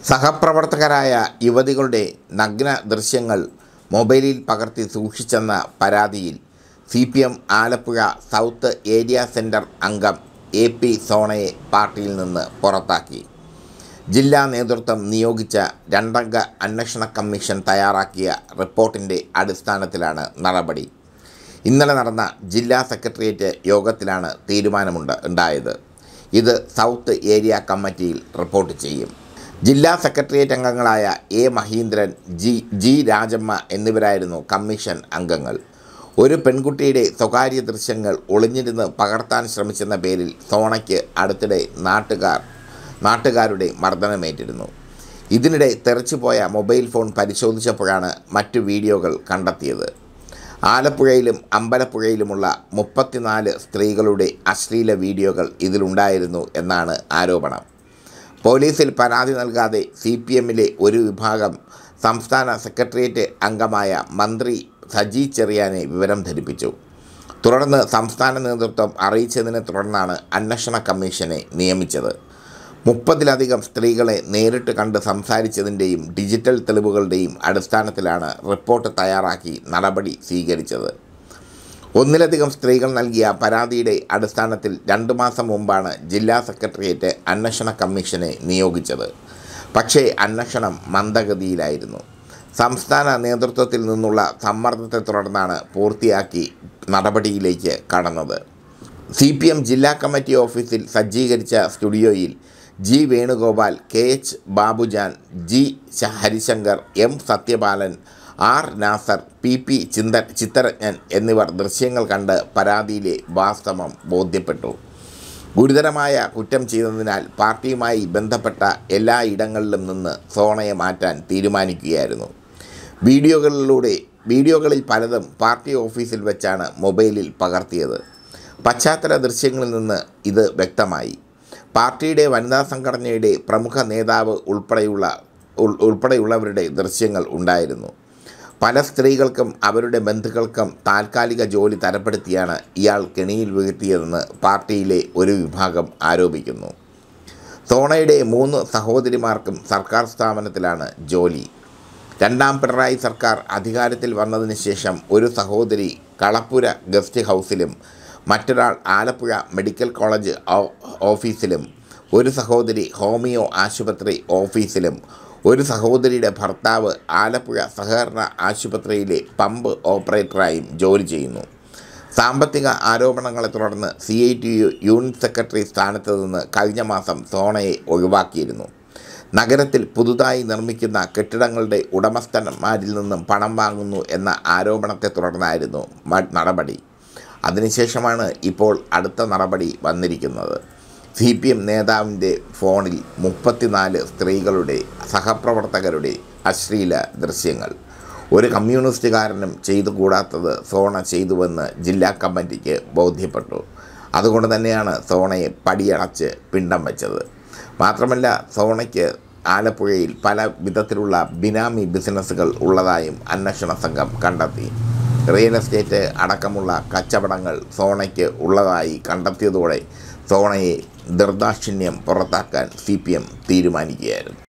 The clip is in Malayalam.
സഹപ്രവർത്തകരായ യുവതികളുടെ നഗ്ന ദൃശ്യങ്ങൾ മൊബൈലിൽ പകർത്തി സൂക്ഷിച്ചെന്ന പരാതിയിൽ C P M Alappuzha south area centre അംഗം എ പി സോണയെ പാർട്ടിയിൽ നിന്ന് പുറത്താക്കി ജില്ലാ നേതൃത്വം നിയോഗിച്ച രണ്ടംഗ അന്വേഷണ കമ്മീഷൻ തയ്യാറാക്കിയ റിപ്പോർട്ടിൻ്റെ അടിസ്ഥാനത്തിലാണ് നടപടി ഇന്നലെ നടന്ന ജില്ലാ സെക്രട്ടേറിയറ്റ് യോഗത്തിലാണ് തീരുമാനമുണ്ട് ഉണ്ടായത് ഇത് സൗത്ത് ഏരിയ കമ്മിറ്റിയിൽ റിപ്പോർട്ട് ചെയ്യും ജില്ലാ സെക്രട്ടേറിയറ്റ് അംഗങ്ങളായ A Mahindran G G Rajamma എന്നിവരായിരുന്നു കമ്മീഷൻ അംഗങ്ങൾ ഒരു പെൺകുട്ടിയുടെ സ്വകാര്യ ദൃശ്യങ്ങൾ ഒളിഞ്ഞിരുന്ന് പകർത്താൻ ശ്രമിച്ചെന്ന പേരിൽ സോണയ്ക്ക് അടുത്തിടെ നാട്ടുകാർ നാട്ടുകാരുടെ മർദ്ദനമേറ്റിരുന്നു ഇതിനിടെ തെറിച്ചുപോയ മൊബൈൽ ഫോൺ പരിശോധിച്ചപ്പോഴാണ് മറ്റു വീഡിയോകൾ കണ്ടെത്തിയത് ആലപ്പുഴയിലും അമ്പലപ്പുഴയിലുമുള്ള മുപ്പത്തിനാല് സ്ത്രീകളുടെ അശ്ലീല വീഡിയോകൾ ഇതിലുണ്ടായിരുന്നു എന്നാണ് ആരോപണം പോലീസിൽ പരാതി നൽകാതെ സി പി എമ്മിലെ ഒരു വിഭാഗം സംസ്ഥാന സെക്രട്ടേറിയറ്റ് അംഗമായ മന്ത്രി സജി ചെറിയാനെ വിവരം ധരിപ്പിച്ചു തുടർന്ന് സംസ്ഥാന നേതൃത്വം അറിയിച്ചതിനെ തുടർന്നാണ് അന്വേഷണ കമ്മീഷനെ നിയമിച്ചത് മുപ്പതിലധികം സ്ത്രീകളെ നേരിട്ട് കണ്ട് സംസാരിച്ചതിൻ്റെയും ഡിജിറ്റൽ തെളിവുകളുടെയും അടിസ്ഥാനത്തിലാണ് റിപ്പോർട്ട് തയ്യാറാക്കി നടപടി സ്വീകരിച്ചത് ഒന്നിലധികം സ്ത്രീകൾ നൽകിയ പരാതിയുടെ അടിസ്ഥാനത്തിൽ രണ്ട് മാസം മുമ്പാണ് ജില്ലാ സെക്രട്ടേറിയറ്റ് അന്വേഷണ കമ്മീഷനെ നിയോഗിച്ചത് പക്ഷേ അന്വേഷണം മന്ദഗതിയിലായിരുന്നു സംസ്ഥാന നേതൃത്വത്തിൽ നിന്നുള്ള സമ്മർദ്ദത്തെ തുടർന്നാണ് പൂർത്തിയാക്കി നടപടിയിലേക്ക് കടന്നത് സി പി എം ജില്ലാ കമ്മിറ്റി ഓഫീസിൽ സജ്ജീകരിച്ച സ്റ്റുഡിയോയിൽ G Venugopal K H Babujan G ശ- Harishankar M Sathyapalan R Nasar P P ചിന്ത ചിത്തരജ്ഞൻ എന്നിവർ ദൃശ്യങ്ങൾ കണ്ട് പരാതിയിലെ വാസ്തവം ബോധ്യപ്പെട്ടു ഗുരുതരമായ കുറ്റം ചെയ്തതിനാൽ പാർട്ടിയുമായി ബന്ധപ്പെട്ട എല്ലാ ഇടങ്ങളിലും നിന്ന് സോണയെ മാറ്റാൻ തീരുമാനിക്കുകയായിരുന്നു വീഡിയോകളിലൂടെ വീഡിയോകളിൽ പലതും പാർട്ടി ഓഫീസിൽ വെച്ചാണ് മൊബൈലിൽ പകർത്തിയത് പശ്ചാത്തല ദൃശ്യങ്ങളിൽ നിന്ന് ഇത് വ്യക്തമായി പാർട്ടിയുടെ വനിതാ സംഘടനയുടെ പ്രമുഖ നേതാവ് ഉൾപ്പെടെയുള്ള ഉൾ- ഉൾപ്പെടെയുള്ളവരുടെ ദൃശ്യങ്ങൾ ഉണ്ടായിരുന്നു പല സ്ത്രീകൾക്കും അവരുടെ ബന്ധുക്കൾക്കും താൽക്കാലിക ജോലി തരപ്പെടുത്തിയാണ് ഇയാൾ കെണിയിൽ വീഴ്ത്തിയതെന്ന് പാർട്ടിയിലെ ഒരു വിഭാഗം ആരോപിക്കുന്നു സോണയുടെ മൂന്ന് സഹോദരിമാർക്കും സർക്കാർ സ്ഥാപനത്തിലാണ് ജോലി രണ്ടാം പിണറായി സർക്കാർ അധികാരത്തിൽ വന്നതിന് ശേഷം ഒരു സഹോദരി കളപ്പുര ഗസ്റ്റ് ഹൗസിലും മറ്റൊരാൾ ആലപ്പുഴ മെഡിക്കൽ കോളേജ് ഓ- ഓഫീസിലും ഒരു സഹോദരി ഹോമിയോ ആശുപത്രി ഓഫീസിലും ഒരു സഹോദരിയുടെ ഭർത്താവ് ആലപ്പുഴ സഹകരണ ആശുപത്രിയിലെ പമ്പ് ഓപ്പറേറ്ററായും ജോലി ചെയ്യുന്നു സാമ്പത്തിക ആരോപണങ്ങളെ തുടർന്ന് C I T U unit secretary സ്ഥാനത്ത് നിന്ന് കഴിഞ്ഞ മാസം സോണയെ ഒഴിവാക്കിയിരുന്നു നഗരത്തിൽ പുതുതായി നിർമ്മിക്കുന്ന കെട്ടിടങ്ങളുടെ ഉടമസ്ഥന്മാരിൽ നിന്നും പണം വാങ്ങുന്നു എന്ന ആരോപണത്തെ തുടർന്നായിരുന്നു മ- നടപടി അതിനുശേഷമാണ് ഇപ്പോൾ അടുത്ത നടപടി വന്നിരിക്കുന്നത് സി പി എം നേതാവിൻ്റെ ഫോണിൽ മുപ്പത്തിനാല് സ്ത്രീകളുടെ സഹപ്രവർത്തകരുടെ അശ്ലീല ദൃശ്യങ്ങൾ ഒരു കമ്മ്യൂണിസ്റ്റുകാരനും ചെയ്തു കൂടാത്തത് സോണ ചെയ്തുവെന്ന് ജില്ലാ കമ്മിറ്റിക്ക് ബോധ്യപ്പെട്ടു അതുകൊണ്ട് തന്നെയാണ് സോണയെ പടിയടച്ച് പിണ്ടം വെച്ചത് മാത്രമല്ല സോണയ്ക്ക് ആലപ്പുഴയിൽ പല വിധത്തിലുള്ള ബിനാമി ബിസിനസ്സുകൾ ഉള്ളതായും അന്വേഷണ സംഘം കണ്ടെത്തി റിയൽ എസ്റ്റേറ്റ് അടക്കമുള്ള കച്ചവടങ്ങൾ സോണയ്ക്ക് ഉള്ളതായി കണ്ടെത്തിയതോടെ സോണയെ ദുർദാക്ഷിണ്യം പുറത്താക്കാൻ സി പി എം തീരുമാനിക്കുകയായിരുന്നു